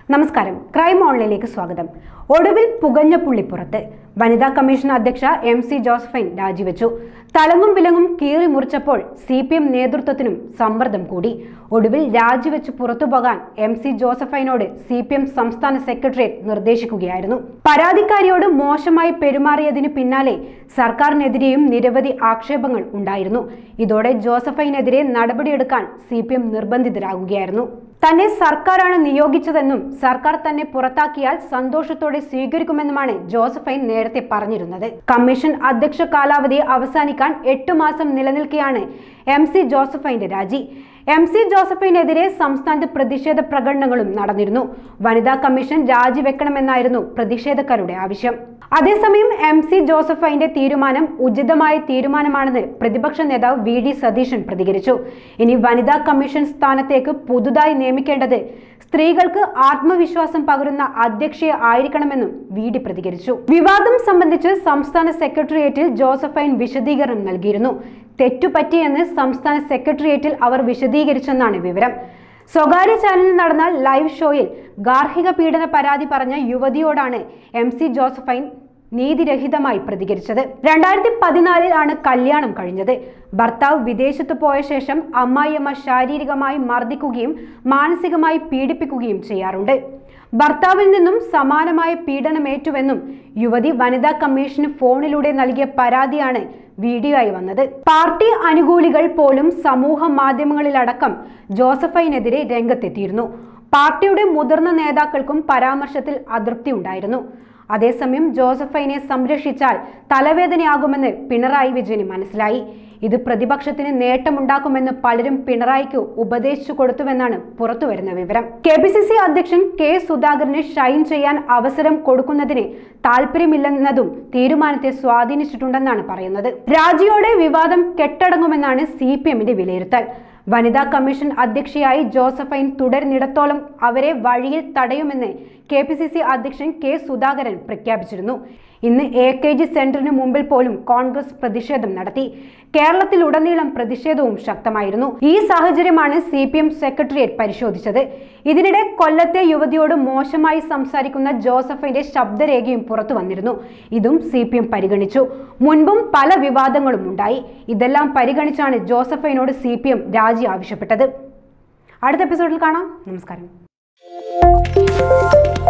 നമസ്കാരം ക്രൈം ഓൺലൈനിലേക്ക് സ്വാഗതം ഒടുവിൽ പുകഞ്ഞ പുള്ളിപ്പുറത്ത് വനിതാ കമ്മീഷൻ അധ്യക്ഷ എം സി ജോസഫൈൻ രാജിവെച്ചു തലങ്ങും വിലങ്ങും കീറി മുറിച്ചപ്പോൾ സി പി എം നേതൃത്വത്തിനും സമ്മർദ്ദം കൂടി ഒടുവിൽ രാജിവെച്ച് പുറത്തുപോകാൻ എം സി ജോസഫൈനോട് സി പി എം സംസ്ഥാന സെക്രട്ടേറിയറ്റ് നിർദ്ദേശിക്കുകയായിരുന്നു പരാതിക്കാരിയോട് മോശമായി പെരുമാറിയതിന് പിന്നാലെ സർക്കാരിനെതിരെയും നിരവധി ആക്ഷേപങ്ങൾ ഉണ്ടായിരുന്നു ഇതോടെ ജോസഫൈനെതിരെ നടപടിയെടുക്കാൻ സി പി എം നിർബന്ധിതരാകുകയായിരുന്നു തന്നെ സർക്കാരാണ് നിയോഗിച്ചതെന്നും സർക്കാർ തന്നെ പുറത്താക്കിയാൽ സന്തോഷത്തോടെ സ്വീകരിക്കുമെന്നുമാണ് ജോസഫൈൻ നേരത്തെ പറഞ്ഞിരുന്നത് കമ്മീഷൻ അധ്യക്ഷ കാലാവധി അവസാനിക്കാൻ എട്ടു മാസം നിലനിൽക്കെയാണ് എം സി ജോസഫൈന്റെ രാജി എം സി ജോസഫിനെതിരെ സംസ്ഥാനത്ത് പ്രതിഷേധ പ്രകടനങ്ങളും നടന്നിരുന്നു വനിതാ കമ്മീഷൻ രാജിവെക്കണമെന്നായിരുന്നു പ്രതിഷേധക്കാരുടെ ആവശ്യം അതേസമയം എം സി ജോസഫൈന്റെ തീരുമാനം ഉചിതമായ തീരുമാനമാണെന്ന് പ്രതിപക്ഷ നേതാവ് വി ഡി സതീശൻ പ്രതികരിച്ചു ഇനി വനിതാ കമ്മീഷൻ സ്ഥാനത്തേക്ക് പുതുതായി നിയമിക്കേണ്ടത് സ്ത്രീകൾക്ക് ആത്മവിശ്വാസം പകരുന്ന അധ്യക്ഷയെ ആയിരിക്കണമെന്നും വി ഡി പ്രതികരിച്ചു വിവാദം സംബന്ധിച്ച് സംസ്ഥാന സെക്രട്ടേറിയറ്റിൽ ജോസഫൈൻ വിശദീകരണം നൽകിയിരുന്നു തെറ്റുപറ്റിയെന്ന് സംസ്ഥാന സെക്രട്ടേറിയറ്റിൽ അവർ വിശദീകരിച്ചെന്നാണ് വിവരം സ്വകാര്യ ചാനലിൽ നടന്ന ലൈവ് ഷോയിൽ ഗാർഹിക പീഡന പരാതി പറഞ്ഞ യുവതിയോടാണ് എം സി ജോസഫൈൻ നീതിരഹിതമായി പ്രതികരിച്ചത് രണ്ടായിരത്തി പതിനാലിലാണ് കല്യാണം കഴിഞ്ഞത് ഭർത്താവ് വിദേശത്ത് പോയ ശേഷം അമ്മായിയമ്മ ശാരീരികമായി മർദ്ദിക്കുകയും മാനസികമായി പീഡിപ്പിക്കുകയും ചെയ്യാറുണ്ട് ഭർത്താവിൽ നിന്നും സമാനമായ പീഡനമേറ്റുവെന്നും യുവതി വനിതാ കമ്മീഷന് ഫോണിലൂടെ നൽകിയ പരാതിയാണ് വീഡിയോ ആയി വന്നത് പാർട്ടി അനുകൂലികൾ പോലും സമൂഹ മാധ്യമങ്ങളിലടക്കം ജോസഫൈനെതിരെ രംഗത്തെത്തിയിരുന്നു പാർട്ടിയുടെ മുതിർന്ന നേതാക്കൾക്കും പരാമർശത്തിൽ അതൃപ്തി ഉണ്ടായിരുന്നു അതേസമയം ജോസഫൈനെ സംരക്ഷിച്ചാൽ തലവേദനയാകുമെന്ന് പിണറായി വിജയന് മനസ്സിലായി ഇത് പ്രതിപക്ഷത്തിന് നേട്ടമുണ്ടാക്കുമെന്ന് പലരും പിണറായിക്ക് ഉപദേശിച്ചു കൊടുത്തുവെന്നാണ് പുറത്തുവരുന്ന വിവരം കെ പി സി സി അധ്യക്ഷൻ കെ സുധാകരന് ഷൈൻ ചെയ്യാൻ അവസരം കൊടുക്കുന്നതിന് താല്പര്യമില്ലെന്നതും തീരുമാനത്തെ സ്വാധീനിച്ചിട്ടുണ്ടെന്നാണ് പറയുന്നത് രാജിയോടെ വിവാദം കെട്ടടങ്ങുമെന്നാണ് സി പി എമ്മിന്റെ വിലയിരുത്തൽ വനിതാ കമ്മീഷൻ അധ്യക്ഷയായി ജോസഫൈൻ തുടരുന്നിടത്തോളം അവരെ വഴിയിൽ തടയുമെന്ന് കെ പി സി സി അധ്യക്ഷൻ കെ സുധാകരൻ പ്രഖ്യാപിച്ചിരുന്നു ഇന്ന് എ കെ ജി സെന്ററിന് മുമ്പിൽ പോലും കോൺഗ്രസ് പ്രതിഷേധം നടത്തി കേരളത്തിലുടനീളം പ്രതിഷേധവും ശക്തമായിരുന്നു ഈ സാഹചര്യമാണ് സി പി എം സെക്രട്ടേറിയറ്റ് പരിശോധിച്ചത് ഇതിനിടെ കൊല്ലത്തെ യുവതിയോട് മോശമായി സംസാരിക്കുന്ന ജോസഫിന്റെ ശബ്ദരേഖയും പുറത്തു വന്നിരുന്നു ഇതും സി പി എം പരിഗണിച്ചു മുൻപും പല വിവാദങ്ങളും ഉണ്ടായി ഇതെല്ലാം പരിഗണിച്ചാണ് ജോസഫൈനോട് സി പി എം രാജി ആവശ്യപ്പെട്ടത് അടുത്ത എപ്പിസോഡിൽ കാണാം നമസ്കാരം